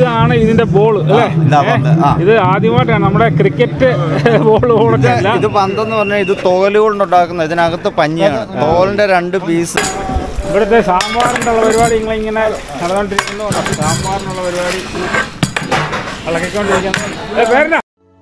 ഇതാണ് ഇതിന്റെ ബോൾ അല്ലേ ഇതാ പന്ത്, ആ. ഇത് ആദ്യമായിട്ടാണ് നമ്മുടെ ക്രിക്കറ്റ് ബോൾ ബോളൊക്കെ അല്ല ഇത് പന്തെന്ന് പറഞ്ഞാൽ ഇത് തോല് കൊണ്ടുണ്ടാക്കുന്നത് ഇതിനകത്ത് പഞ്ഞിയാണ് തോലിന്റെ രണ്ട് പീസ് ഇവിടുത്തെ സാമ്പാറിനുള്ള പരിപാടി നിങ്ങളിങ്ങനെ നടന്നുകൊണ്ടിരിക്കുന്നു സാമ്പാറിനുള്ള പരിപാടി ഇളക്കിക്കൊണ്ടിരിക്കുന്നു ഏ, പേരെന്നാ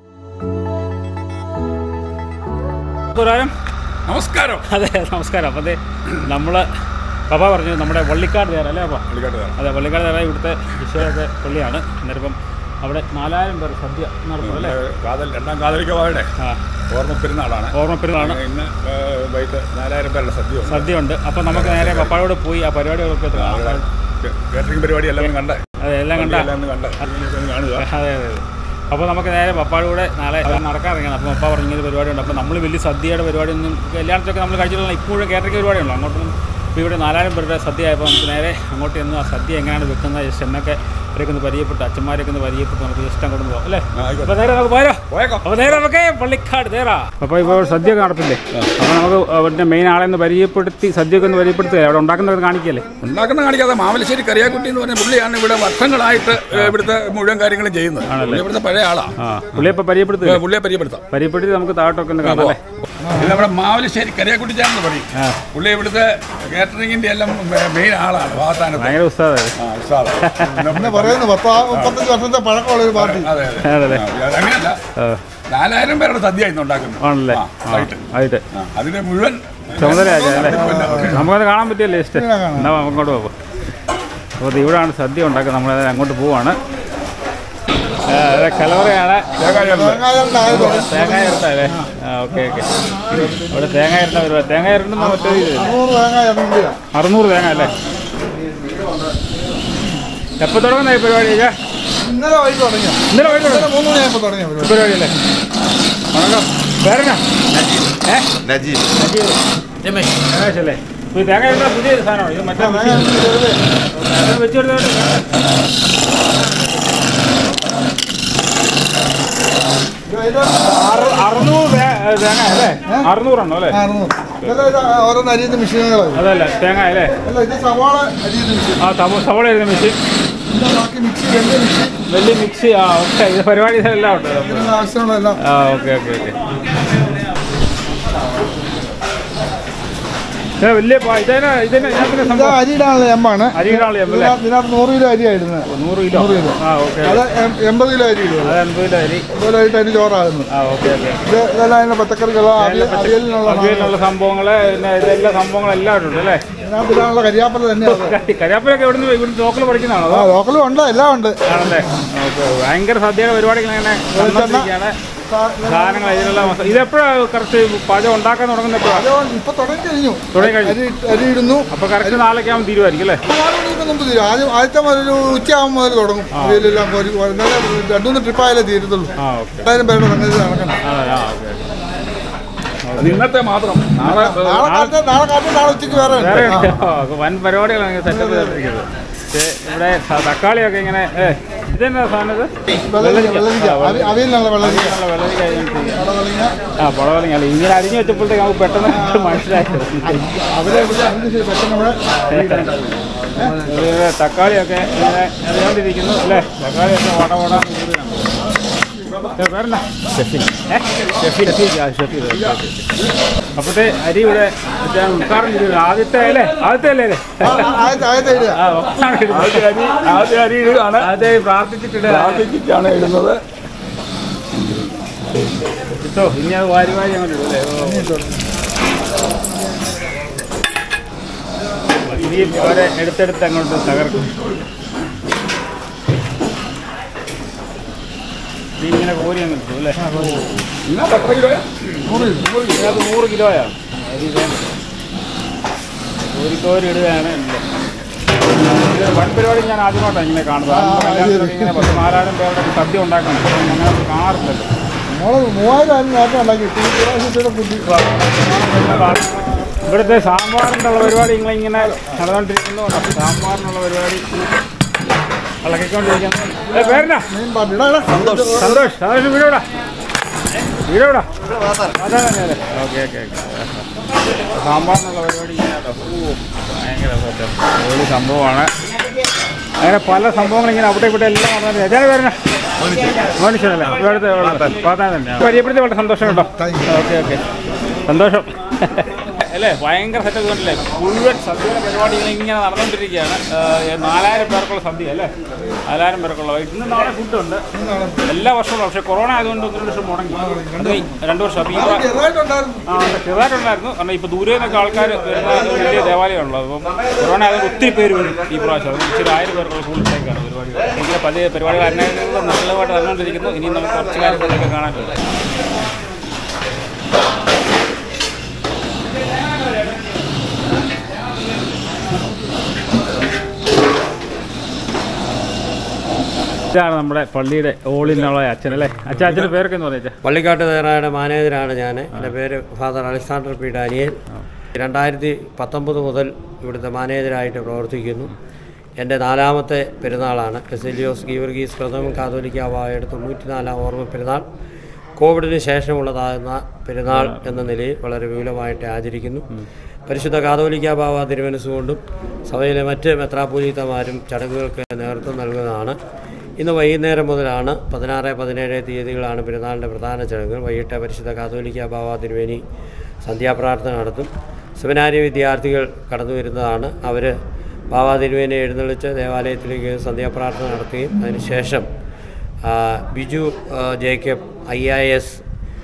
പുരായം നമസ്കാരം അതെ നമസ്കാരം അപ്പോൾ അതെ നമ്മൾ പപ്പ പറഞ്ഞു നമ്മുടെ വള്ളിക്കാട് തേര അല്ലേ പപ്പ അതെ വള്ളിക്കാട് തേര ഇവിടുത്തെ വിഷയമൊക്കെ പള്ളിയാണ് അന്നേരം അവിടെ നാലായിരം പേർ സദ്യ നടത്തും അല്ലേ കാതൽ രണ്ടാം കാതലിക്കവായുടെ ആ ഓർമ്മ പെരുന്നാളാണ് ഓർമ്മ പെരുന്നാളാണ് ഇന്ന് ഏ, വൈകിട്ട് നാലായിരം പേരുടെ സദ്യ ഉണ്ട്. സദ്യ ഉണ്ട് അപ്പോൾ നമുക്ക് നേരെ പപ്പായോട് പോയി ആ പരിപാടികളൊക്കെ ഒന്ന് അവിടെ കാണാം. കേ- കേറ്ററിംഗ് പരിപാടി എല്ലാം ഒന്ന് കണ്ടേ അതെ എല്ലാം കണ്ട എല്ലാം ഒന്ന് കണ്ടേ അതിനൊക്കെ ഒന്ന് കാണുക അതെ അതെ അതെ അപ്പോൾ നമുക്ക് നേരെ പപ്പായുടെ കൂടെ നാളെ നടക്കാറിങ്ങണം അപ്പോൾ പപ്പ പറഞ്ഞ ഒരു പരിപാടി ഉണ്ട് അപ്പോൾ നമ്മൾ വലിയ സദ്യയുടെ പരിപാടി ഒന്നും കല്യാണത്തിലൊക്കെ നമ്മൾ കഴിച്ചിട്ടുള്ള ഇപ്പോഴും കേരളത്തിൽ പരിപാടിയുള്ളൂ അങ്ങോട്ടൊന്നും ഇപ്പോൾ ഇവിടെ നാലായിരം പേരുടെ സദ്യ ആയപ്പോൾ നമുക്ക് നേരെ അങ്ങോട്ട് ചെന്ന് ആ സദ്യ എങ്ങനെയാണ് വെക്കുന്നത് ജസ്റ്റ് എന്നൊക്കെ അവരൊക്കെ ഒന്ന് പരിചയപ്പെട്ട് അച്ഛന്മാരൊക്കെ ഒന്ന് പരിചയപ്പെട്ട് നമുക്ക് ഇഷ്ടം കൊണ്ട് പോകാം അല്ലേ ആ, ആയിക്കോട്ടെ. അപ്പോൾ നേരെ നമുക്ക് പോരോ പോയേക്കാം അപ്പോൾ നേരെ നമുക്ക് പള്ളിക്കാട് നേരാ അപ്പോൾ ഇപ്പോൾ സദ്യ ഒക്കെ നടത്തില്ലേ അപ്പോൾ നമുക്ക് അവരുടെ മെയിൻ ആളെ ഒന്ന് പരിചയപ്പെടുത്തി സദ്യയൊക്കെ ഒന്ന് പരിചയപ്പെടുത്തുക അവിടെ ഉണ്ടാക്കുന്നത് കാണിക്കല്ലേ ഉണ്ടാക്കുന്ന കാണിക്കാതെ മാമലശ്ശേരി കറിയാക്കുട്ടി എന്ന് പറഞ്ഞ പുള്ളിയാണ് ഇവിടെ വർഷങ്ങളായിട്ട് ഏ, ഇവിടുത്തെ മുഴുവൻ കാര്യങ്ങളും ചെയ്യുന്നത് പുള്ളി ഇവിടുത്തെ പഴയ ആളാ ആ പുള്ളിയെ ഇപ്പോൾ പരിചയപ്പെടുത്തുക ഏ, പുള്ളിയെ പരിചയപ്പെടുത്താം പരിചയപ്പെടുത്തി നമുക്ക് താഴോട്ടൊക്കെ ഒന്ന് കാണാം അല്ലേ ഇത് നമ്മുടെ മാവലശ്ശേരി കറിയാക്കുട്ടി ചാനെന്ന് പറയും ആ പുള്ളി ഇവിടുത്തെ കേറ്ററിംഗിന്റെ എല്ലാം മെയിൻ ആളാണ് ഭാഗത്താനത്ത് ഭയങ്കര ഉത്സാഹമായി ആ ഉത്സാഹം പിന്നെ പറയുന്നു പത്താ മുപ്പത്തഞ്ച് വർഷത്തെ പഴക്കമുള്ള ഒരു പാർട്ടി അതെ അതെ ആണല്ലേ ആ, അങ്ങനെയല്ല ആ നാലായിരം പേരുടെ സദ്യ ഇന്ന് ഉണ്ടാക്കുന്നത് ആണല്ലേ ആ, ആ വൈകിട്ട്. ആയിട്ട് ആ, അതിന്റെ മുഴുവൻ ചുമതലയാക്കി അല്ലേ നമുക്കത് കാണാൻ പറ്റിയല്ലേ ഇഷ്ടം എന്നാ അങ്ങോട്ട് പോകും അപ്പോൾ ഇത് ഇവിടെയാണ് സദ്യ ഉണ്ടാക്കുന്നത് നമ്മൾ അങ്ങോട്ട് പോവാണ് ആ, അതെ കലവറയാണ് തേങ്ങാചണ്ടായതുകൊണ്ട് തേങ്ങ ഇരട്ടല്ലേ ആ ഓക്കെ ഓക്കെ ഇവിടെ തേങ്ങ ഇരട്ട വരുവാ തേങ്ങ ഇരട്ടുന്ന മറ്റേ ഇത് അറുന്നൂറ് തേങ്ങ ഇറങ്ങില്ല അറുന്നൂറ് തേങ്ങ അല്ലേ എപ്പോൾ തുടങ്ങുന്ന ഈ പരിപാടി ഇല്ലേ? ഇന്നലെ വൈകിട്ട് തുടങ്ങിയ ഇന്നലെ വൈകിട്ട് ഇന്നലെ മൂന്ന് മണിയായപ്പോൾ തുടങ്ങിയ പരിപാടി പരിപാടി അല്ലേ വണക്കം പേരെന്നാ ഏ നജീബ് രമേശ് അല്ലേ ഈ തേങ്ങ ഇരട്ട പുതിയ സാധനമാണ് ഇത് മറ്റേ തേങ്ങ ചെറുത് അത് വെച്ച് കൊടുത്തോട്ടെ ഇത് അതിന്റെ അറു- അറുന്നൂറ് തേ- തേങ്ങ അല്ലേ അറുന്നൂറാണോ അല്ലേ അറുന്നൂറ് ഇതെല്ലാം ഇത് ഓരോന്ന് അരിയുന്ന മെഷീനുകളാണ് അതല്ല തേങ്ങ അല്ലേ അല്ല ഇത് സവാള അരിയുന്ന മെഷീൻ ആ സവ സവള ഇരുന്ന മെഷീൻ ഇതിന്റെ ബാക്കി മിക്സി വലിയ മിക്സി വലിയ മിക്സി ആ ഓക്കെ ഇത് പരിപാടി ഇതെല്ലാം ഉണ്ട് ഇതിനുള്ള ആവശ്യമുള്ളതെല്ലാം ആ ഓക്കെ ഓക്കെ ഓക്കെ ഇത് വലിയ പാ- ഇതന്നെ ഇതന്നെ ഞാൻ പിന്നെ ഇത് സംഭവം അരിയിടാനുള്ള എമ്മാണ് അരിയിടാനുള്ള എം അല്ലേ ഇതിനകത്ത് ഇതിനകത്ത് നൂറ് കിലോ അരിയായിരുന്നു നൂറ് കിലോ നൂറ് കിലോ. ആ ഓക്കെ അത് എം- എൺപത് കിലോ അരി ഇടും അത് അൻപത് കിലോ അരി അതുപോലെ ആയിട്ട് അതിന് ചോറാകുന്നു ആ ഓക്കെ ഓക്കെ ഇത് ഇതെല്ലാം അതിന്റെ പച്ചക്കറികൾ അവിയലിനുള്ള അവിയലിനുള്ള സംഭവങ്ങള് പിന്നെ ഇതെല്ലാ സംഭവങ്ങളെല്ലാം ഉണ്ട് അല്ലേ ഇതിനകത്ത് ഇടാനുള്ള കരിയാപ്പല തന്നെയാണ് കരിയാപ്പിലൊക്കെ ഇവിടുന്ന് ഇവിടുന്ന് ലോക്കൽ പഠിക്കുന്നതാണോ ആ അതോ ലോക്കലും ഉണ്ട് എല്ലാം ഉണ്ട് ആണല്ലേ ഓക്കെ ഭയങ്കര സദ്യയുടെ പരിപാടികൾ ഇങ്ങനെ നടന്നുകൊണ്ടിരിക്കുകയാണ് സാധനങ്ങൾ ഇതിനുള്ള മസ- ഇതെപ്പോഴാണ് കറക്റ്റ് പാചകം ഉണ്ടാക്കാൻ തുടങ്ങുന്ന എപ്പോഴാണ് അത് ഇപ്പൊ തുടങ്ങി കഴിഞ്ഞു തുടങ്ങി കഴിഞ്ഞു. അരി അരി ഇടുന്നു അപ്പൊ കറക്റ്റ് നാളേക്ക് ആകുമ്പോൾ തീരുമായിരിക്കും അല്ലേ നാല് മണിക്ക് മുമ്പ് തീരും ആദ്യം ആദ്യത്തെ മുതൽ ഒരു ഉച്ചയാകുമ്പോൾ മുതൽ തുടങ്ങും അവിയലെല്ലാം കോരി എന്നാലും രണ്ടുമൂന്ന് ട്രിപ്പായാലേ തീരത്തുള്ളൂ ആ ഓക്കെ രണ്ടായിരം പേരുടെ സംഗതി നടക്കണം ആ ആ ഓക്കെ അത് ഇന്നത്തെ മാത്രം നാളെ നാളെ കാലത്ത് നാളെ കാലത്ത് നാളെ ഉച്ചയ്ക്ക് വേറെ ഉണ്ട് വേറെ ആ. ഉണ്ട്. ഓ, അപ്പൊ വൻ പരിപാടികളാണ് സെറ്റപ്പ് ചെയ്തിരിക്കുന്നത് പക്ഷേ ഇവിടെ ത- തക്കാളിയൊക്കെ ഇങ്ങനെ ഏ ഇതെന്നാ സാധനം ഇത് വെള്ളരിക്ക വെള്ളരിക്ക അവി- അവിയലിനുള്ള വെള്ളരിക്ക നല്ല വെള്ളരി കഴിഞ്ഞിട്ട് വെള്ളരിക്ക ആ പുളവലിങ്ങ അല്ല ഇങ്ങനെ അരിഞ്ഞു വെച്ചപ്പോഴത്തേക്ക് നമുക്ക് പെട്ടെന്ന് മനസ്സിലായത് അവരെ ഇവിടെ അതിന് ശരി പെട്ടെന്ന് നമ്മുടെ ഇത് തക്കാളിയൊക്കെ ഇങ്ങനെ അറിയാണ്ടിരിക്കുന്നു അല്ലേ തക്കാളിയൊക്കെ വട വട പേരെന്നാ ഷെഫീൻ ഏ ഷെഫീൻ ആ ഷെഫീൻ അപ്പോഴത്തെ അരി ഇവിടെ മറ്റേ ഉദ്ഘാടനം ചെയ്തു ആദ്യത്തെ അല്ലേ ആദ്യത്തെ അല്ലേ അല്ലേ ആദ്യത്തെ ആദ്യത്തെ ഇടുക ആ ഒപ്പാണ് ഇടുന്നത്. ആദ്യ അരി ആദ്യ അരി ഇടുകയാണ് ആദ്യത്തെ പ്രാർത്ഥിച്ചിട്ടില്ല പ്രാർത്ഥിച്ചിട്ടാണ് ഇടുന്നത് കിട്ടോ ഇനി അത് വാരി വാരി അങ്ങോട്ട് ഇടും അല്ലേ ഓ. ഇനി അവരെ എടുത്തെടുത്ത് അങ്ങോട്ട് തകർക്കും ഇനി ഇങ്ങനെ കോരി അങ്ങ് കിട്ടും അല്ലേ ഇന്നത്തെ എത്ര കിലോ ഇതിനകത്ത് നൂറ് കിലോയാണ് അരി ഇത് കോരി കോരി ഇടുകയാണ് ഉണ്ട്. ഇത് വൻ പരിപാടി ഞാൻ ആദ്യമായിട്ടാണ് ഇങ്ങനെ കാണുന്നത് അന്ന് കല്യാണത്തിനൊക്കെ ഇങ്ങനെ പത്ത് നാലായിരം പേരുടെ സദ്യ ഉണ്ടാക്കണം അങ്ങനെ ഒന്നും കാണാറില്ലല്ലോ നമ്മള് മൂവായിരം ആയിരുന്നു നേരത്തെ ഉണ്ടാക്കി ഈ പ്രാവശ്യത്തെ കൂട്ടി ഇവിടുത്തെ സാമ്പാറിനുള്ള പരിപാടി നിങ്ങളിങ്ങനെ നടന്നുകൊണ്ടിരിക്കുന്നു സാമ്പാറിനുള്ള പരിപാടി ഇളക്കിക്കൊണ്ടിരിക്കുന്നു ഏ, പേരെന്നാ മെയിൻ പാർട്ടി ഇടാ ഇടാ. സന്തോഷ് സന്തോഷ് വീടോടാ വീടോടാ അതെ അതെ ഓക്കെ ഓക്കെ ഓക്കെ സാമ്പാറിനുള്ള പരിപാടി ഇങ്ങനെ കേട്ടോ. ഓ, ഭയങ്കര സെറ്റപ്പ്. അടിപൊളി സംഭവമാണ് അങ്ങനെ പല സംഭവങ്ങൾ ഇങ്ങനെ അവിടെ ഇവിടെ എല്ലാം നടന്നു എത്ര പേരണ മോനിച്ചല്ലേ ഇവിടുത്തെ പാത്താൻ തന്നെ പരിചയപ്പെടുത്തി വളരെ സന്തോഷം കേട്ടോ ഓക്കെ ഓക്കെ സന്തോഷം അല്ലേ ഭയങ്കര സെറ്റപ്പ് കണ്ടില്ലേ മുഴുവൻ സദ്യയുടെ പരിപാടികൾ ഇങ്ങനെ നടന്നുകൊണ്ടിരിക്കുകയാണ് ഏഹ് നാലായിരം പേർക്കുള്ള സദ്യ അല്ലേ നാലായിരം പേർക്കുള്ള ഇന്ന് നാളെ ഫുഡുണ്ട് എല്ലാ വർഷവും പക്ഷേ കൊറോണ ആയതുകൊണ്ട് ഒന്ന് രണ്ട് വർഷം മുടങ്ങി അത് കഴിഞ്ഞ് രണ്ട് വർഷം അപ്പോൾ ഈ പ്രാ- ചെറുതായിട്ടുണ്ടായിരുന്നു ആ ഉണ്ട്. ചെറുതായിട്ടുണ്ടായിരുന്നു കാരണം ഇപ്പോൾ ദൂരെ നിന്നൊക്കെ ആൾക്കാർ വരുന്ന ഒരു വലിയ ദേവാലയമുള്ളത് അപ്പം കൊറോണ ആയതുകൊണ്ട് ഒത്തിരി പേര് വരും ഈ പ്രാവശ്യം അത് ഇച്ചിരി ആയിരം പേർക്കുള്ള കൂടുതലേക്കാണ് പരിപാടികൾ എങ്കിലും പല പരിപാടികൾ അന്വേഷണം നല്ലതായിട്ട് നടന്നുകൊണ്ടിരിക്കുന്നു ഇനിയും നമുക്ക് കുറച്ച് കാര്യങ്ങളൊക്കെ കാണാനുണ്ട് ഇതാണ് നമ്മുടെ പള്ളിയുടെ ഓളിനുള്ള അച്ഛൻ അല്ലേ അച്ഛൻ അച്ഛൻ്റെ പേരൊക്കെ എന്ന് പറഞ്ഞാൽ പള്ളിക്കാട്ട് നേരായുടെ മാനേജരാണ് ഞാൻ എൻ്റെ പേര് ഫാദർ അലക്സാണ്ടർ പി ഡാനിയൽ രണ്ടായിരത്തി പത്തൊമ്പത് മുതൽ ഇവിടുത്തെ മാനേജരായിട്ട് പ്രവർത്തിക്കുന്നു എൻ്റെ നാലാമത്തെ പെരുന്നാളാണ് ബെസിലിയോസ് ഗീവർഗീസ് പ്രഥമ കാതോലിക്കാവായുടെ തൊണ്ണൂറ്റിനാലാം ഓർമ്മ പെരുന്നാൾ കോവിഡിന് ശേഷമുള്ളതാകുന്ന പെരുന്നാൾ എന്ന നിലയിൽ വളരെ വിപുലമായിട്ട് ആചരിക്കുന്നു പരിശുദ്ധ കാതോലിക്ക ബാവ തിരുമനസ്സുകൊണ്ടും സഭയിലെ മറ്റ് മെത്രാപൂലിത്തമാരും ചടങ്ങുകൾക്ക് നേതൃത്വം നൽകുന്നതാണ് ഇന്ന് വൈകുന്നേരം മുതലാണ് പതിനാറ് പതിനേഴ് തീയതികളാണ് പെരുന്നാളിൻ്റെ പ്രധാന ചടങ്ങുകൾ വൈകിട്ട് പരിശുദ്ധ കാതോലിക്ക ബാവ തിരുവേനി സന്ധ്യാപ്രാർത്ഥന നടത്തും സെമിനാരി വിദ്യാർത്ഥികൾ കടന്നു വരുന്നതാണ് അവർ ബാബ തിരുവേനെ എഴുന്നള്ളിച്ച് ദേവാലയത്തിലേക്ക് സന്ധ്യാപ്രാർത്ഥന നടത്തുകയും അതിനുശേഷം ആ, ബിജു ആ, Jacob I I S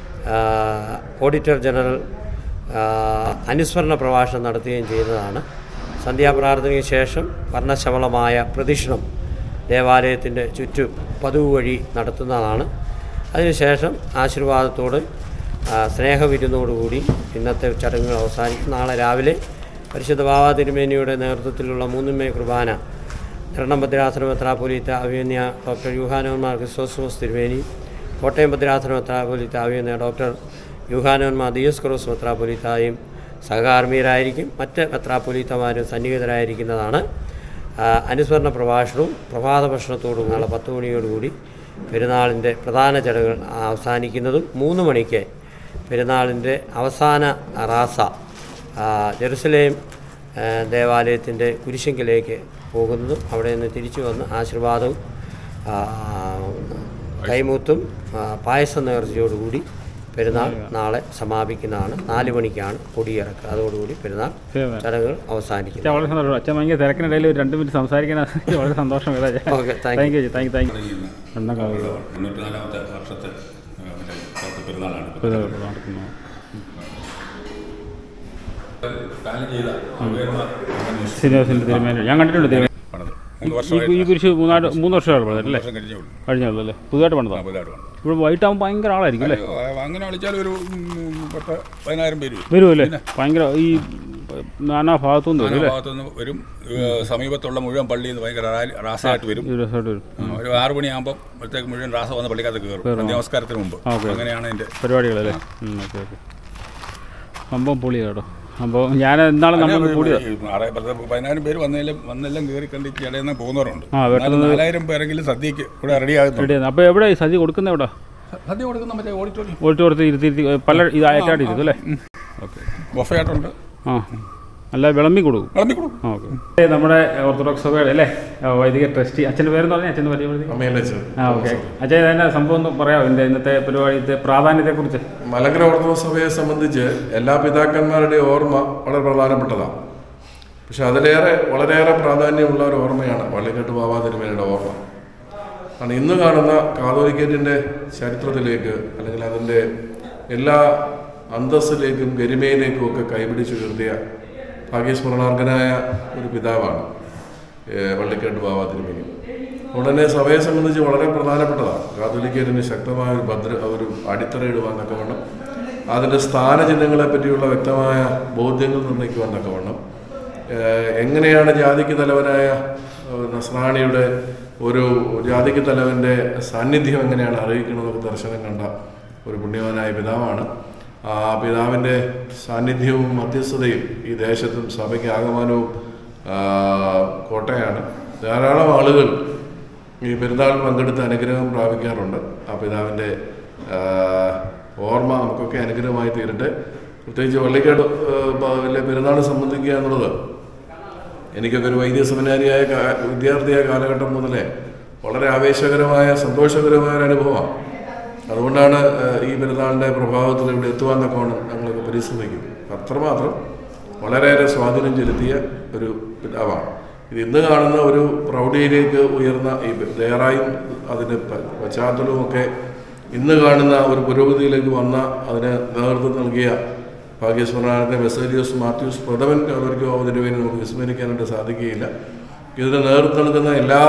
auditor general ആ, അനുസ്മരണ പ്രഭാഷണം നടത്തുകയും ചെയ്യുന്നതാണ് സന്ധ്യാപ്രാർത്ഥനയ്ക്ക് ശേഷം വർണ്ണശബളമായ പ്രദക്ഷിണം ദേവാലയത്തിൻ്റെ ചുറ്റും പതിവ് വഴി നടത്തുന്നതാണ് അതിനുശേഷം ആശീർവാദത്തോട് ആ, സ്നേഹവിരുന്നോടുകൂടി ഇന്നത്തെ ചടങ്ങുകൾ അവസാനിക്കും നാളെ രാവിലെ പരിശുദ്ധ ബാബ തിരുമേനിയുടെ നേതൃത്വത്തിലുള്ള മൂന്നുമേ കുർബാന എറണം ഭദ്രാസന മെത്രാപ്പൊലീത്ത അഭിയന്യ ഡോക്ടർ യുഹാനോന്മാർ ക്രിസ്തോസ്മോസ് തിരുമേനി കോട്ടയം ഭദ്രാസന മെത്രാപ്പൊലീത്ത അഭിയന്യ ഡോക്ടർ യുഹാനോന്മാർ ദിയസ് ക്രോസ് മെത്രാപ്പൊലീത്തായും സഹകാർമ്മികരായിരിക്കും മറ്റ് മെത്രാപ്പൊലീത്തമാരും സന്നിഹിതരായിരിക്കുന്നതാണ് ആ, അനുസ്മരണ പ്രഭാഷണവും പ്രഭാത ഭക്ഷണത്തോടും നാളെ പത്ത് മണിയോടുകൂടി പെരുന്നാളിൻ്റെ പ്രധാന ചടങ്ങുകൾ അവസാനിക്കുന്നതും മൂന്ന് മണിക്ക് പെരുന്നാളിൻ്റെ അവസാന റാസ ആ, ജെറുസലേം ആ, ദേവാലയത്തിൻ്റെ കുരിശിങ്കിലേക്ക് പോകുന്നതും അവിടെ നിന്ന് തിരിച്ചു വന്ന് ആശീർവാദവും ആ, കൈമൂത്തും ആ, പായസ നേർച്ചയോടുകൂടി പെരുന്നാൾ നാളെ സമാപിക്കുന്നതാണ് നാല് മണിക്കാണ് കൊടിയിറക്കുക അതോടുകൂടി പെരുന്നാൾ ചടങ്ങുകൾ അവസാനിക്കുന്നു അച്ഛൻ വളരെ സന്തോഷം അച്ഛൻ ഭയങ്കര തിരക്കിനിടയിൽ ഒരു രണ്ട് മിനിറ്റ് സംസാരിക്കാൻ വളരെ സന്തോഷം കേട്ടോ അച്ഛാ. Okay thank thank you thank you thank you എണ്ണ തൊണ്ണൂറ്റിനാലാമത്തെ വർഷത്തെ ആ, മറ്റേ ഇപ്പോഴത്തെ പെരുന്നാളാണ് നടക്കുന്നു പ്ലാൻ ചെയ്ത ഉയർന്ന ശ്രീനിവാസിൻ്റെ തിരുമേനി ഞാൻ കണ്ടിട്ടുണ്ട് തിരുമേനി പണിത് ഈ മൂന്ന് വർഷമായിട്ട് ഈ കുരിശ് മൂന്നാട് മൂന്ന് വർഷമാണ് പണിതത് അല്ലേ വർഷം കഴിഞ്ഞേ ഉള്ളൂ കഴിഞ്ഞുള്ളൂ അല്ലേ പുതുതായിട്ട് പണിതാണ് പുതുതായിട്ട് പണിത് ഇവിടെ വൈകിട്ടാകുമ്പോൾ ഭയങ്കര ആളായിരിക്കും അല്ലേ അയ്യോ, അങ്ങനെ വിളിച്ചാൽ ഒരു ഉം, പത്ത് പതിനായിരം പേര് വരും വരുമല്ലേ ഭയങ്കര ഈ നാനാ ഭാഗത്തുനിന്ന് വരും നാനാ അല്ലേ ഭാഗത്തുനിന്ന് വരും ഏഹ്, സമീപത്തുള്ള മുഴുവൻ പള്ളിയിൽ നിന്ന് ഭയങ്കര റാലി- റാസയായിട്ട് വരും ഈ രസമായിട്ട് വരും ആ, ഒരു ആറ് മണിയാകുമ്പോൾ അപ്പോഴത്തേക്ക് മുഴുവൻ റാസ വന്ന് പള്ളിക്കകത്ത് കയറും നമസ്കാരത്തിന് മുമ്പ് ആ, ഓക്കെ. അങ്ങനെയാണ് എൻ്റെ പരിപാടികളല്ലേ ഓക്കെ ഓക്കെ സംഭവം പൊളിയാ കേട്ടോ അപ്പോൾ ഞാൻ എന്നാളും നമ്മൾ കൂടിയതാ ഈ ആറ് പത്ത് പതിനായിരം പേര് വന്നതിലും വന്നെല്ലാം കയറി കണ്ടിട്ട് ഇടയിൽ നിന്ന് പോകുന്നവരുണ്ട് ആ, വെട്ടുന്നത് എന്നാലും നാലായിരം പേരെങ്കിലും സദ്യക്ക് ഇവിടെ റെഡി ആകുന്നുണ്ട് റെഡിയാണ് അപ്പോൾ എവിടെ ഈ സദ്യ കൊടുക്കുന്നത് എവിടെ സദ്യ കൊടുക്കുന്ന മറ്റേ ഓഡിറ്റോറിയം ഓടിച്ചോർത്ത് ഇരുത്തി ഇരുത്തി പല ഇതായിട്ടായിട്ട് ഇരുത്തും അല്ലേ ഓക്കെ ബൊഫയായിട്ടുണ്ട് ആ അല്ല വിളമ്പി കൊടുക്കും വിളമ്പി കൊടുക്കും ആ ഓക്കെ നമ്മുടെ ഓർത്തഡോക്സ് സഭയുടെ അല്ലേ ആ, വൈദിക ട്രസ്റ്റി അച്ഛൻ്റെ പേരെന്ന് പറഞ്ഞാൽ അച്ഛൻ്റെ പരിപാടി ആ ഓക്കെ അച്ഛൻ ഇതിൻ്റെ സംഭവം ഒന്ന് പറയാമോ ഇതിൻ്റെ ഇന്നത്തെ പരിപാടിയുടെ പ്രാധാന്യത്തെക്കുറിച്ച് മലങ്കര ഓർത്തഡോക്സ് സഭയെ സംബന്ധിച്ച് എല്ലാ പിതാക്കന്മാരുടെയും ഓർമ്മ വളരെ പ്രധാനപ്പെട്ടതാണ് പക്ഷെ അതിലേറെ വളരെയേറെ പ്രാധാന്യമുള്ള ഒരു ഓർമ്മയാണ് വള്ളിക്കെട്ട് ബാബാ തിരുമേനിയുടെ ഓർമ്മ കാരണം ഇന്ന് കാണുന്ന കാതോലിക്കറ്റിൻ്റെ ചരിത്രത്തിലേക്ക് അല്ലെങ്കിൽ അതിൻ്റെ എല്ലാ അന്തസ്സിലേക്കും ഗരിമയിലേക്കും ഒക്കെ കൈപിടിച്ച് ഉയർത്തിയ ഭാഗ്യസ്മരണാർഹനായ ഒരു പിതാവാണ് ഏഹ് വള്ളിക്കെട്ട് ബാബാ തിരുമേനി ഉടനെ സഭയെ സംബന്ധിച്ച് വളരെ പ്രധാനപ്പെട്ടതാണ് കാതോലിക്കേറ്റിന് ശക്തമായ ഒരു ഭദ്ര ഒരു അടിത്തറ ഇടുവാൻ തക്കവണ്ണം അതിൻ്റെ സ്ഥാനചിഹ്നങ്ങളെ പറ്റിയുള്ള വ്യക്തമായ ബോധ്യങ്ങൾ നിർണ്ണയിക്കുവാൻ തക്കവണ്ണം ഏഹ് എങ്ങനെയാണ് ജാതിക്ക് തലവനായ ഏഹ് നസ്രാണിയുടെ ഒരു ജാതിക്ക് തലവൻ്റെ സാന്നിധ്യം എങ്ങനെയാണ് അറിയിക്കണമെന്നൊക്കെ ദർശനം കണ്ട ഒരു പുണ്യവാനായ പിതാവാണ് ആ പിതാവിൻ്റെ സാന്നിധ്യവും മധ്യസ്ഥതയും ഈ ദേശത്തും സഭയ്ക്ക് ആകമാനവും ആ, കോട്ടയാണ് ധാരാളം ആളുകൾ ഈ പെരുന്നാൾ പങ്കെടുത്ത് അനുഗ്രഹം പ്രാപിക്കാറുണ്ട് ആ പിതാവിൻ്റെ ആ, ഓർമ്മ നമുക്കൊക്കെ അനുഗ്രഹമായി തീരട്ടെ പ്രത്യേകിച്ച് വള്ളിക്കാട് വലിയ പെരുന്നാൾ സംബന്ധിക്കുക എന്നുള്ളത് എനിക്കൊക്കെ ഒരു വൈദ്യ സെമിനാരിയായ കാ- വിദ്യാർത്ഥിയായ കാലഘട്ടം മുതലേ വളരെ ആവേശകരമായ സന്തോഷകരമായ ഒരു അനുഭവമാണ് അതുകൊണ്ടാണ് ഏഹ്, ഈ പെരുന്നാളിൻ്റെ പ്രഭാവത്തിൽ ഇവിടെ എത്തുവാൻ തക്കവണ്ണം ഞങ്ങളൊക്കെ പരിശ്രമിക്കും അത്രമാത്രം വളരെയേറെ സ്വാധീനം ചെലുത്തിയ ഒരു പിതാവാണ് ഇത് ഇന്ന് കാണുന്ന ഒരു പ്രൗഢിയിലേക്ക് ഉയർന്ന ഈ ദയറായും അതിൻ്റെ പ- പശ്ചാത്തലവും ഒക്കെ ഇന്ന് കാണുന്ന ഒരു പുരോഗതിയിലേക്ക് വന്ന അതിന് നേതൃത്വം നൽകിയ ഭാഗ്യസ്മരണാനത്തെ ബെസേലിയോസ് മാത്യൂസ് പ്രഥമൻ അവർക്ക് അതിന് വേണ്ടി നമുക്ക് വിസ്മരിക്കാനായിട്ട് സാധിക്കുകയില്ല ഇതിന് നേതൃത്വം നൽകുന്ന എല്ലാ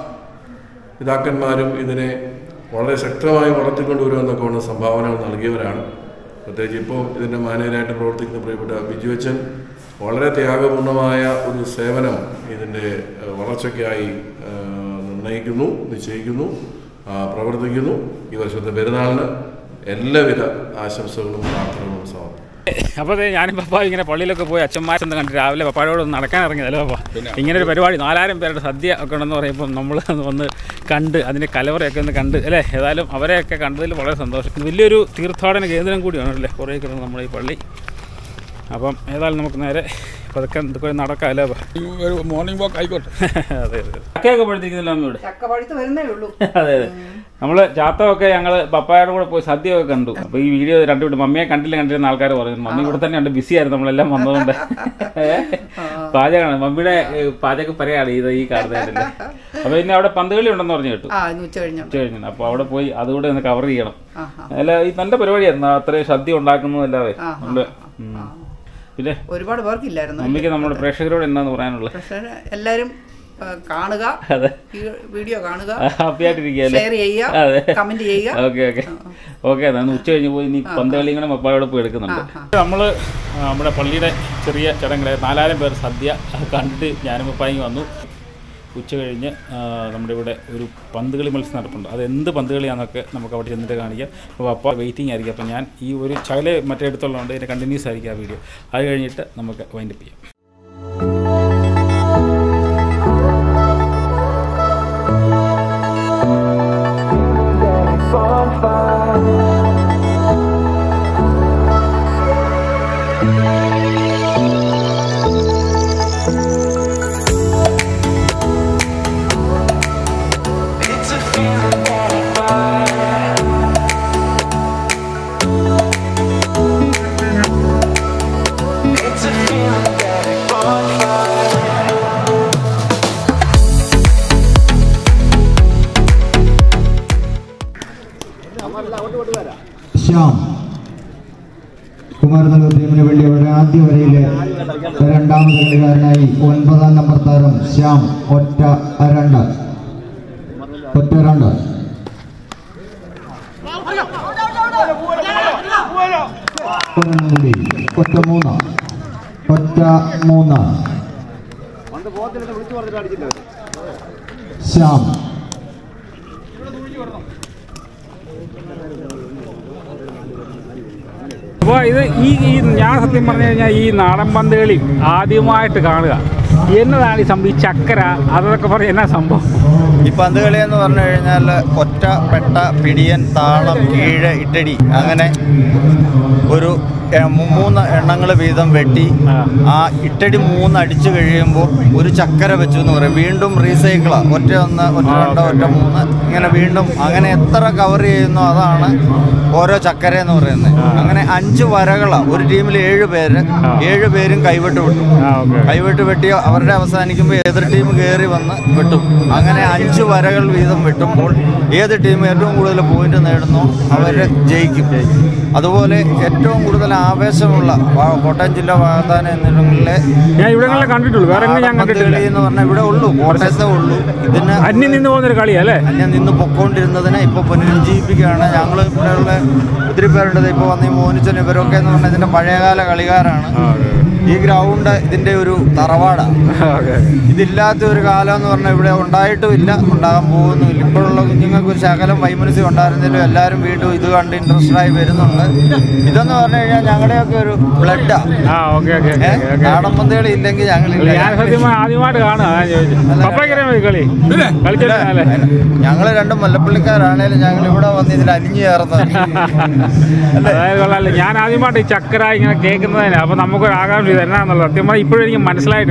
പിതാക്കന്മാരും ഇതിനെ വളരെ ശക്തമായി വളർത്തിക്കൊണ്ടുവരുമെന്നൊക്കെ ഉള്ള സംഭാവനകൾ നൽകിയവരാണ് പ്രത്യേകിച്ച് ഇപ്പോൾ ഇതിൻ്റെ മാനേജരായിട്ട് പ്രവർത്തിക്കുന്ന പ്രിയപ്പെട്ട ബിജു അച്ഛൻ വളരെ ത്യാഗപൂർണമായ ഒരു സേവനം ഇതിൻ്റെ ഏഹ്, വളർച്ചയ്ക്കായി ഏഹ്, നിർണ്ണയിക്കുന്നു നിശ്ചയിക്കുന്നു ആ, പ്രവർത്തിക്കുന്നു ഈ വർഷത്തെ പെരുന്നാളിന് എല്ലാവിധ ആശംസകളും പ്രാർത്ഥനകളും സമർപ്പിക്കുന്നു അപ്പോൾ അതെ ഞാനും പപ്പ ഇങ്ങനെ പള്ളിയിലൊക്കെ പോയി അച്ഛന്മാരെന്ന് കണ്ട് രാവിലെ പപ്പായോട് ഒന്ന് നടക്കാൻ ഇറങ്ങിയതല്ലേ പപ്പ ഇങ്ങനെ ഒരു പരിപാടി നാലായിരം പേരുടെ സദ്യ ഒക്കെ ഉണ്ടെന്ന് പറയുമ്പോൾ നമ്മൾ വന്ന് കണ്ട് അതിൻ്റെ കലവറയൊക്കെ ഒന്ന് കണ്ട് അല്ലേ ഏതായാലും അവരെയൊക്കെ കണ്ടതിൽ വളരെ സന്തോഷം ഇത് വലിയൊരു തീർത്ഥാടന കേന്ദ്രം കൂടിയാണ് അല്ലേ കുറേ കിടന്ന് നമ്മുടെ ഈ പള്ളി അപ്പം ഏതായാലും നമുക്ക് നേരെ പതുക്കെ ഇതൊക്കെ നടക്കാം അല്ലേ പപ്പ? ഈ ഒരു മോർണിംഗ് വാക്ക് ആയിക്കോട്ടെ അതെ അതെ ചക്കയൊക്കെ പഠിച്ചിരിക്കുന്നില്ല അമ്മയോട് ചക്ക പഴുത്ത് വരുന്നേ ഉള്ളൂ അതെ അതെ നമ്മള് ചാത്തമൊക്കെ ഞങ്ങള് പപ്പായുടെ കൂടെ പോയി സദ്യയൊക്കെ കണ്ടു അപ്പൊ ഈ വീഡിയോ രണ്ടുവിട്ട് മമ്മിയെ കണ്ടില്ല കണ്ടിരുന്ന ആൾക്കാർ പറയുന്നു മമ്മി ഇവിടെ തന്നെ ഉണ്ട് ബിസി ആയിരുന്നു നമ്മളെല്ലാം വന്നതുകൊണ്ട് ഏ? പാചകമാണ് മമ്മിയുടെ ഏ, പാചക പറയാണ് ഇത് ഈ കാണുന്നതല്ലേ അപ്പൊ പിന്നെ അവിടെ പന്തുകളി ഉണ്ടെന്ന് പറഞ്ഞു കേട്ടു ആ ഇന്ന് ഉച്ച കഴിഞ്ഞു ഉച്ച കഴിഞ്ഞു അപ്പൊ അവിടെ പോയി അതുകൂടെ ഒന്ന് കവർ ചെയ്യണം ആഹാ. അല്ല ഈ നല്ല പരിപാടിയായിരുന്നു അത്രയും സദ്യ ഉണ്ടാക്കുന്നതല്ലാതെ ആഹാ. നമ്മള് ഉം. പിന്നെ ഒരുപാട് പേർക്കില്ലായിരുന്നു മമ്മിക്ക് നമ്മുടെ പ്രേക്ഷകരോട് എന്താന്ന് പറയാനുള്ളത് പക്ഷേ എല്ലാരും ആ, കാണുക അതെ ഈ വീഡിയോ കാണുക ഹാപ്പി ആയിട്ടിരിക്കുകയല്ലേ ഷെയർ ചെയ്യുക അതെ കമന്റ് ചെയ്യുക ഓക്കെ ഓക്കെ ഓക്കെ എന്നാ ഉച്ച കഴിഞ്ഞ് പോയി ഇനി പന്തകളി കൂടെ മപ്പായോടെ പോയി എടുക്കുന്നുണ്ട് നമ്മള് ആ, നമ്മുടെ പള്ളിയുടെ ചെറിയ ചടങ്ങുകളെ നാലായിരം പേർ സദ്യ കണ്ടിട്ട് ഞാനും പപ്പായും വന്നു ഉച്ച കഴിഞ്ഞ് ആ, നമ്മുടെ ഇവിടെ ഒരു പന്തുകളി മത്സരം നടപ്പുണ്ട് അത് എന്ത് പന്തുകളിയാണെന്നൊക്കെ നമുക്ക് അവിടെ ചെന്നിട്ട് കാണിക്കാം അപ്പോൾ പപ്പ വെയിറ്റിംഗ് ആയിരിക്കും അപ്പോൾ ഞാൻ ഈ ഒരു ചകലെ മറ്റേ എടുത്തുള്ളതുകൊണ്ട് ഇതിൻ്റെ കണ്ടിന്യൂസ് ആയിരിക്കും ആ വീഡിയോ അത് കഴിഞ്ഞിട്ട് നമുക്ക് വൈൻഡപ്പ് ചെയ്യാം ശ്യാം കുമാരനല്ലൂർ ടീമിന് വേണ്ടി അവരുടെ ആദ്യ വരയിലെ രണ്ടാമത് കളിക്കാരനായി ഒൻപതാം നമ്പർ താരം ശ്യാം ഒറ്റ രണ്ട് ഒറ്റ രണ്ട് ഒരെണ്ണം കൂടി ഒറ്റ മൂന്ന് ഒറ്റ മൂന്ന് ശ്യാം അപ്പോൾ ഇത് ഈ ഈ ഞാൻ സത്യം പറഞ്ഞു കഴിഞ്ഞാൽ ഈ നാടൻ പന്തുകളി ആദ്യമായിട്ട് കാണുക എന്നതാണ് ഈ സംഭവം ഈ ചക്കര അതൊക്കെ പറഞ്ഞ എന്നാ സംഭവം ഈ പന്ത് കളി എന്ന് പറഞ്ഞു കഴിഞ്ഞാൽ ഒറ്റ പെട്ട പിടിയൻ താളം കീഴ് ഇട്ടടി അങ്ങനെ ഒരു എ, മൂ- മൂന്ന് എണ്ണങ്ങൾ വീതം വെട്ടി ആ ഇട്ടടി മൂന്ന് അടിച്ചു കഴിയുമ്പോൾ ഒരു ചക്കര വെച്ചു എന്ന് പറയും വീണ്ടും റീസൈക്കിളാ ഒറ്റ ഒന്ന് ഒറ്റ രണ്ട് ഒറ്റ മൂന്ന് ഇങ്ങനെ വീണ്ടും അങ്ങനെ എത്ര കവർ ചെയ്യുന്നു അതാണ് ഓരോ ചക്കര എന്ന് പറയുന്നത് അങ്ങനെ അഞ്ച് വരകളാണ് ഒരു ടീമിൽ ഏഴ് പേര് ഏഴ് പേരും കൈവിട്ട് വിട്ടു കൈവിട്ട് വെട്ടി അവരുടെ അവസാനിക്കുമ്പോൾ എതിർ ടീം കയറി വന്ന് വെട്ടും അങ്ങനെ അഞ്ച് വരകൾ വീതം വെട്ടുമ്പോൾ ഏത് ടീം ഏറ്റവും കൂടുതൽ പോയിന്റ് നേടുന്നു അവർ ജയിക്കും അതുപോലെ ഏറ്റവും കൂടുതൽ ആവേശമുള്ള വാ- കോട്ടയം ജില്ല വാഗ്ദാനം എന്നിടങ്ങളിലെ ഞാൻ ഇവിടങ്ങളിലെ കണ്ടിട്ടുള്ളൂ വേറെ എങ്ങും ഞാൻ നാടൻ പന്ത് കണ്ടിട്ടില്ല കളി എന്ന് പറഞ്ഞാൽ ഇവിടെ ഉള്ളൂ കോട്ടയത്തെ ഉള്ളൂ ഇതിന് അന്യം നിന്ന് പോകുന്നൊരു കളിയാ അല്ലേ അന്യം നിന്ന് പൊക്കോണ്ടിരുന്നതിനെ ഇപ്പോൾ പുനരുജ്ജീവിപ്പിക്കുകയാണ് ഞങ്ങൾ ഇവിടെയുള്ള ഒത്തിരി പേരുണ്ട് ഇപ്പോൾ വന്ന് ഈ മോനിച്ചൻ ഇവരൊക്കെ എന്ന് പറഞ്ഞാൽ ഇതിൻ്റെ പഴയകാല കളിക്കാരാണ് ഈ ഗ്രൗണ്ട് ഇതിൻ്റെ ഒരു തറവാടാണ് ഇതില്ലാത്ത ഒരു കാലം എന്ന് പറഞ്ഞാൽ ഇവിടെ ഉണ്ടായിട്ടും ഇല്ല ഉണ്ടാകാൻ പോകുന്നുമില്ല ഇപ്പോഴുള്ള കുഞ്ഞുങ്ങൾക്ക് ഒരു ശകലം വൈമനസ്യം ഉണ്ടായിരുന്നെങ്കിലും എല്ലാവരും വീണ്ടും ഇത് കണ്ട് ഇൻട്രസ്റ്റഡ് ആയി വരുന്നുണ്ട് ഇതെന്ന് പറഞ്ഞു കഴിഞ്ഞാൽ ഞങ്ങളുടെയൊക്കെ ഒരു ബ്ലഡാണ് ആ ഓക്കെ ഓക്കെ നാടൻ പന്തുകളി ഇല്ലെങ്കിൽ ഞങ്ങളില്ല ഞാൻ സത്യം പറഞ്ഞാൽ ആദ്യമായിട്ട് കാണുക അതാ ചോദിച്ചത് പപ്പയ്ക്കറിയാമോ ഈ കളി കളിച്ചിട്ടില്ലേ ഞങ്ങൾ രണ്ടും മല്ലപ്പള്ളിക്കാരാണേലും ഞങ്ങൾ ഇവിടെ വന്ന് ഇതിൽ അലിഞ്ഞു ചേർന്നത് അതായത് കൊള്ളാല്ലേ ഞാൻ ആദ്യമായിട്ട് ഈ ചക്കര ഇങ്ങനെ കേൾക്കുന്നതിന് അപ്പൊ നമുക്കൊരു ആകാംക്ഷ ഇത് എന്നാന്നുള്ളത് സത്യം പറഞ്ഞാൽ ഇപ്പോഴും എനിക്ക് മനസ്സിലായിട്ടില്ല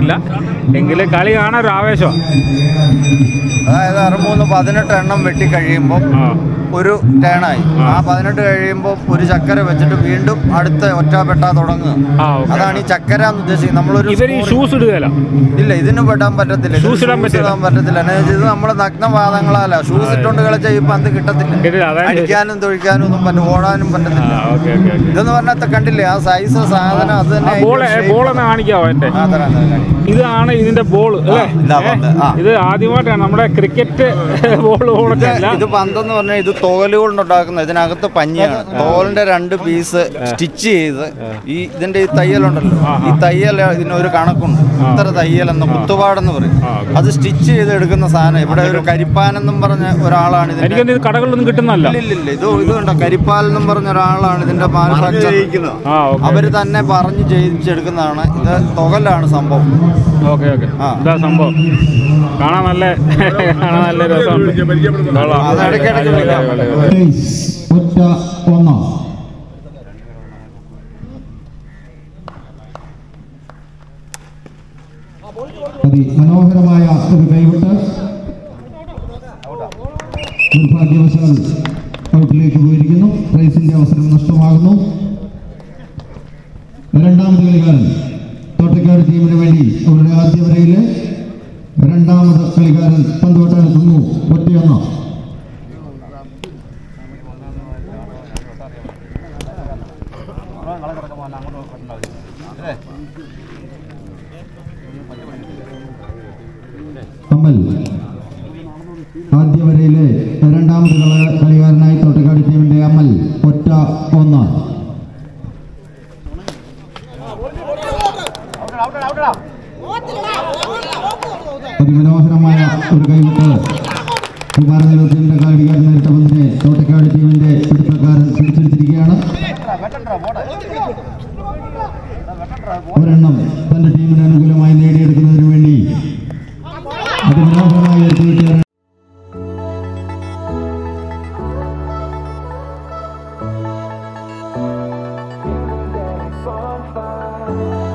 എങ്കിലും കളി കാണാൻ ഒരു ആവേശമാണ് അതായത് അറുമൂന്ന് പതിനെട്ട് എണ്ണം വെട്ടി കഴിയുമ്പോൾ ആ ഒരു ടേണായി ആ പതിനെട്ട് കഴിയുമ്പോൾ ഒരു ചക്കര വെച്ചിട്ട് വീണ്ടും അടുത്ത ഒറ്റപ്പെട്ട തുടങ്ങുക ആ, ഓക്കേ. അതാണ് ഈ ചക്കര എന്ന് ഉദ്ദേശിക്കുന്നത് നമ്മളൊരു ഇവർ ഈ സ്കൂൾ- ഷൂസ് ഇടുകയല്ല ഇല്ല ഇതിന് പെടാൻ പറ്റത്തില്ല ഇതിന് ഷൂസ് ഇടാൻ ഷൂസ് പറ്റില്ല. ഇടാൻ പറ്റത്തില്ല എന്നാ വെച്ചാൽ ഇത് നമ്മുടെ നഗ്നപാദങ്ങളല്ല ഷൂസ് ഇട്ടുകൊണ്ട് കളിച്ചാൽ ഈ പന്ത് കിട്ടത്തില്ല കിട്ടില്ല, അതാണ് ചോദിച്ചത്. അടിക്കാനും തൊഴിക്കാനും ഒന്നും പറ്റും ഓടാനും ആ പറ്റത്തില്ല ഓക്കെ ഓക്കെ ഓക്കെ ഇതെന്ന് പറഞ്ഞാൽ കണ്ടില്ലേ ആ സൈസ് സാധനം അത് തന്നെ ബോൾ അതിന്റെ shape. ബോൾ ഒന്ന് കാണിക്കാവോ എൻ്റെ ആ, തരാം, തരാം, കാണിക്കാം. ഇതാണ് ഇതിന്റെ ബോൾ അല്ലേ ഇതാ പന്ത്. ആ. ഇത് ആദ്യമായിട്ടാണ് നമ്മുടെ ക്രിക്കറ്റ് ബോൾ ബോളൊക്കെ അല്ല ഇത് പന്തെന്ന് പറഞ്ഞാൽ ഇത് തോല് കൊണ്ടുണ്ടാക്കുന്ന ഇതിനകത്ത് പഞ്ഞിയാണ് തോലിന്റെ രണ്ട് പീസ് സ്റ്റിച്ച് ചെയ്ത് ഈ ഇതിന്റെ ഈ തയ്യലുണ്ടല്ലോ ഈ തയ്യൽ ഇതിനൊരു കണക്കുണ്ട് ഇത്ര തയ്യൽ എന്ന് കുത്തുപാടെന്ന് പറയും അത് സ്റ്റിച്ച് ചെയ്ത് എടുക്കുന്ന സാധനം ഇവിടെ ഒരു കരിപ്പാൻ എന്നും പറഞ്ഞ ഒരാളാണ് ഇതിന്റെ എനിക്കൊന്നും ഇത് കടകളിലൊന്നും കിട്ടുന്നല്ല ഇല്ല ഇല്ല ഇത് ഇത് കണ്ടോ കരിപ്പാൽ എന്നും പറഞ്ഞ ഒരാളാണ് ഇതിന്റെ മാനുഫാക്ചർ ആ ഓക്കെ അവര് തന്നെ പറഞ്ഞ് ചെയ്യിച്ചെടുക്കുന്നതാണ് ഇത് തൊകലാണ് സംഭവം ഓക്കെ ഓക്കെ ആ. ഇതാ സംഭവം കാണാൻ നല്ല കാണാൻ നല്ല രസമുണ്ട് കൊള്ളാം. അത് ഇടയ്ക്കിടയ്ക്ക് വിളിക്കാം. അടിപൊളി, അടിപൊളി. റേസ് ഒറ്റ ഒന്ന് അതിമനോഹരമായ ഒരു കൈവിട്ട് നിർഭാഗ്യവശാൽ ഔട്ടിലേക്ക് പോയിരിക്കുന്നു റേസിന്റെ അവസരം നഷ്ടമാകുന്നു രണ്ടാമത് കളിക്കാരൻ തോട്ടക്കാട് ടീമിന് വേണ്ടി അവരുടെ ആദ്യ വരയിലെ രണ്ടാമത് കളിക്കാരൻ പന്തുവട്ടാൻ എത്തുന്നു ഒറ്റയൊന്ന് അമൽ ആദ്യ വരയിലെ രണ്ടാമത് കള- കളിക്കാരനായി തോട്ടക്കാട് ടീമിന്റെ അമൽ ഒറ്റ ഒന്ന് അതിമനോഹരമായ ഒരു കൈവിട്ട് വിമാനനില ടീമിന്റെ കളിക്കാരൻ നേരിട്ട പന്തിനെ തോട്ടക്കാട് ടീമിന്റെ പിടുത്തക്കാരൻ പിടിച്ചെടുത്തിരിക്കുകയാണ് ഒരെണ്ണം തന്റെ ടീമിന് അനുകൂലമായി നേടിയെടുക്കുന്നതിന് വേണ്ടി അതിമനോഹരമായ ഒരു കൈവിട്ട് bonfire.